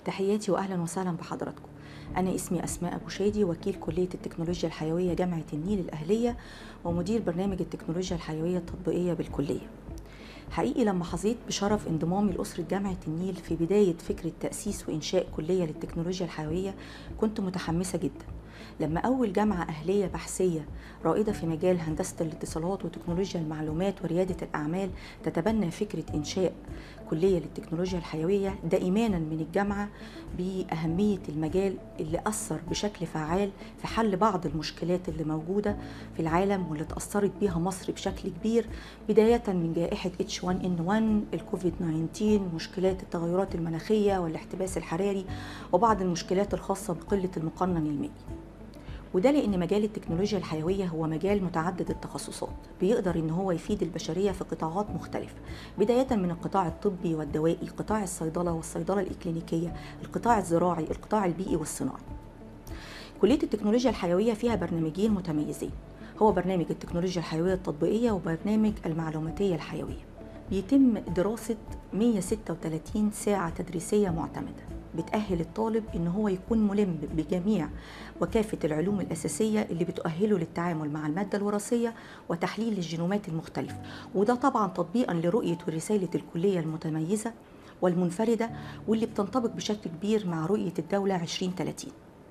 تحياتي واهلا وسهلا بحضراتكم انا اسمي اسماء ابو شادي وكيل كليه التكنولوجيا الحيويه جامعه النيل الاهليه ومدير برنامج التكنولوجيا الحيويه التطبيقيه بالكليه حقيقي لما حظيت بشرف انضمامي لأسرة جامعة النيل في بداية فكرة تأسيس وإنشاء كلية للتكنولوجيا الحيوية كنت متحمسة جدا لما أول جامعة أهلية بحثية رائدة في مجال هندسة الاتصالات وتكنولوجيا المعلومات وريادة الأعمال تتبنى فكرة إنشاء كلية للتكنولوجيا الحيوية ده إيمانا من الجامعة بأهمية المجال اللي أثر بشكل فعال في حل بعض المشكلات اللي موجودة في العالم واللي تأثرت بيها مصر بشكل كبير بداية من جائحة H1N1 الكوفيد 19 مشكلات التغيرات المناخية والاحتباس الحراري وبعض المشكلات الخاصة بقلة المقنن المائي وده لان مجال التكنولوجيا الحيويه هو مجال متعدد التخصصات بيقدر ان هو يفيد البشريه في قطاعات مختلفه بدايه من القطاع الطبي والدوائي قطاع الصيدله والصيدله الاكلينيكيه القطاع الزراعي القطاع البيئي والصناعي كليه التكنولوجيا الحيويه فيها برنامجين متميزين هو برنامج التكنولوجيا الحيويه التطبيقيه وبرنامج المعلوماتيه الحيويه بيتم دراسه 136 ساعه تدريسيه معتمده بتأهل الطالب إن هو يكون ملم بجميع وكافة العلوم الأساسية اللي بتؤهله للتعامل مع المادة الوراثية وتحليل الجينومات المختلفة وده طبعا تطبيقا لرؤية ورسالة الكلية المتميزة والمنفردة واللي بتنطبق بشكل كبير مع رؤية الدولة 2030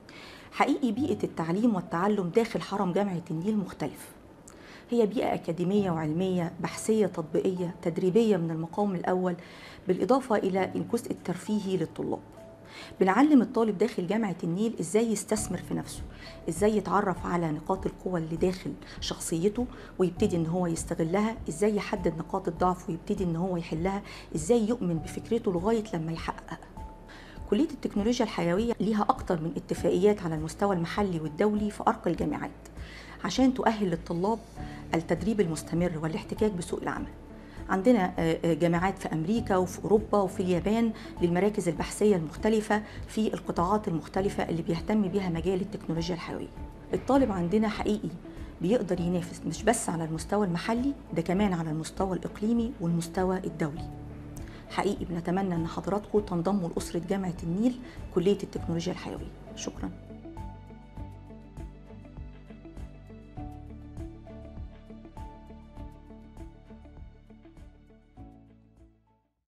حقيقي بيئة التعليم والتعلم داخل حرم جامعة النيل مختلف هي بيئة أكاديمية وعلمية بحثية تطبيقية تدريبية من المقام الأول بالإضافة إلى الجزء الترفيهي للطلاب بنعلم الطالب داخل جامعة النيل ازاي يستثمر في نفسه ازاي يتعرف على نقاط القوة اللي داخل شخصيته ويبتدي ان هو يستغلها ازاي يحدد نقاط الضعف ويبتدي ان هو يحلها ازاي يؤمن بفكرته لغاية لما يحققها كلية التكنولوجيا الحيوية ليها أكتر من اتفاقيات على المستوى المحلي والدولي في أرقى الجامعات عشان تؤهل للطلاب التدريب المستمر والاحتكاك بسوق العمل عندنا جامعات في امريكا وفي اوروبا وفي اليابان للمراكز البحثيه المختلفه في القطاعات المختلفه اللي بيهتم بيها مجال التكنولوجيا الحيويه. الطالب عندنا حقيقي بيقدر ينافس مش بس على المستوى المحلي ده كمان على المستوى الاقليمي والمستوى الدولي. حقيقي بنتمنى ان حضراتكم تنضموا لاسره جامعه النيل كليه التكنولوجيا الحيويه. شكرا.